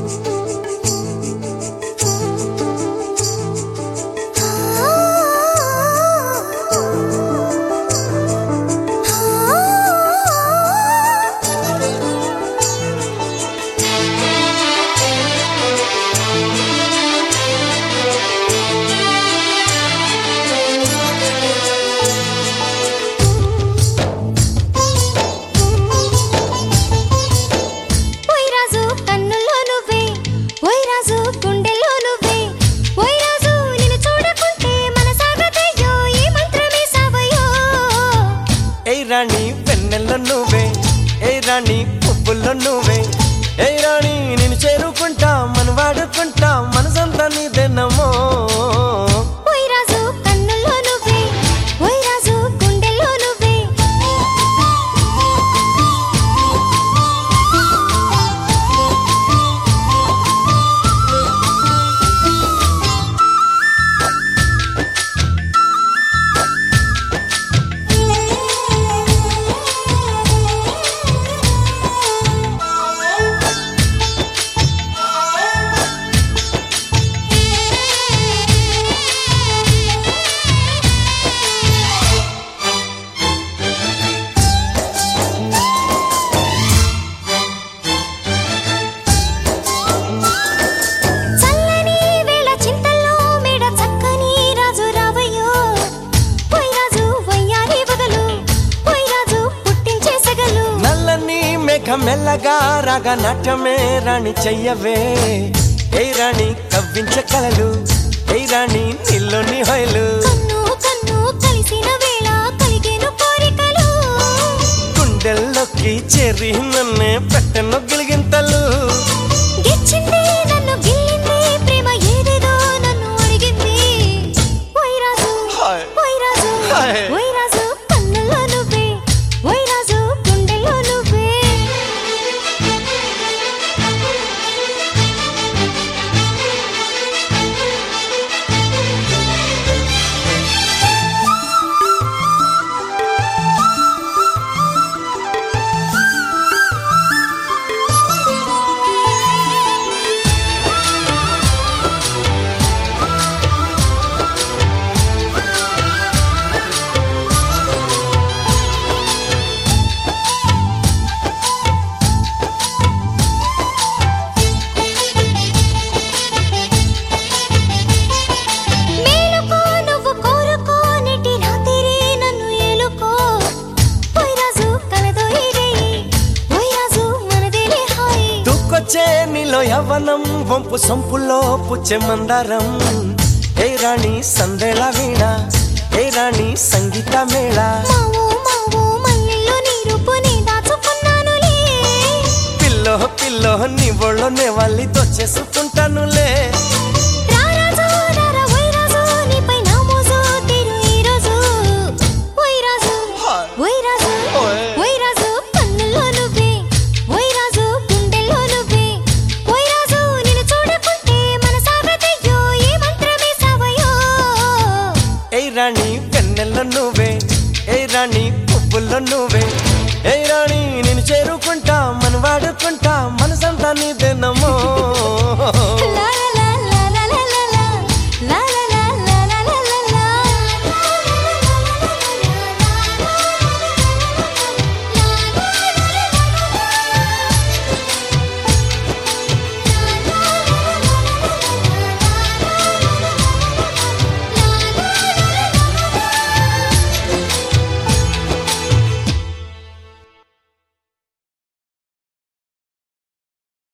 ఓయ్ రాజు కన్నుల్లో నువ్వే ఓయ్ రాజు గుండెల్లో నువ్వే ఓయ్ రాజు నిన్ను చూడకుంటే మనసాగదయ్యో ఈ మంత్రమే సావయ్యో ఏయ్ రాణి వెన్నెల్లో నువ్వే ఏయ్ రాణి పువ్వుల్లో నువ్వే ఏయ్ రాణి నేను చేరుకుంటా మనం వాడుకుంటా మనసంతా నీదేనమ్మో ఓయ్ రాజు కన్నుల్లో నువ్వే ఓయ్ రాజు గుండెల్లో నువ్వే చల్లని వేళ చింతల్లో మేడ చక్కని రాజు రావయ్యో ఓయ్ రాజు వయ్యారి బదులు ఓయ్ రాజు పుట్టించే సగలు నల్లని మేఘం మెల్లగా రాగా నాట్యమే రాణి చెయ్యవే ఏయ్ రాణి కవ్వించ కలలు ఏయ్ రాణి నీలోని హొయలు కన్ను కన్ను కలిసిన వేళ కలిగేను కోరికలు గుండెల్లోకి చేరి నన్నే పెట్టెను గిలిగింతలు గిచ్చింది నన్ను గిల్లింది ప్రేమ ఏదేదో నన్ను అడిగింది ఓయ్ రాజు హాయ్. ఓయ్ రాజు హాయ్. ఓయ్ రాజు కన్నుల్లో నువ్వే ఓయ్ రాజు గుండెల్లో నువ్వే మేలుకో నువ్వు కోరుకో నెటి రాత్రి నన్ను ఏలుకో ఓయ్ రాజు కలదో ఇరేయి ఓయ్ రాజు మనదేలే హాయ్ దూకొచ్చే నీలో యవ్వనం వంపు సొంపులో పుచ్చే మందారం ఏ రాణి సందేళ వీణ ఏ రాణి సంగీత మేళ మావో మావో మల్లెల్లో నీ రూపుని దాచుకున్నానులే పిల్లో పిల్లో నీ ఒళ్ళోనే వాళ్ళి దొచ్చేసుకుంటానులే రా రాజు రారా ఓయ్ రాజు నీపై నా మోజు తీరు ఈ రోజు ఓయ్ రాజు హాయ్. ఓయ్ రాజు ఓయ్. ఓయ్ రాజు కన్నుల్లో నువ్వే ఓయ్ రాజు గుండెల్లో నువ్వే ఓయ్ రాజు నిన్ను చూడకుంటే మనసాగదయ్యో ఏ మంత్రమే సావయ్యో ఏ రాణి వెన్నెల్లో నువ్వే ఏ రాణి పువ్వుల్లో నువ్వే ఏ రాణి నేను చేరుకుంటా మన వాడుకుంటా మనసంతా నీదేనమ్మో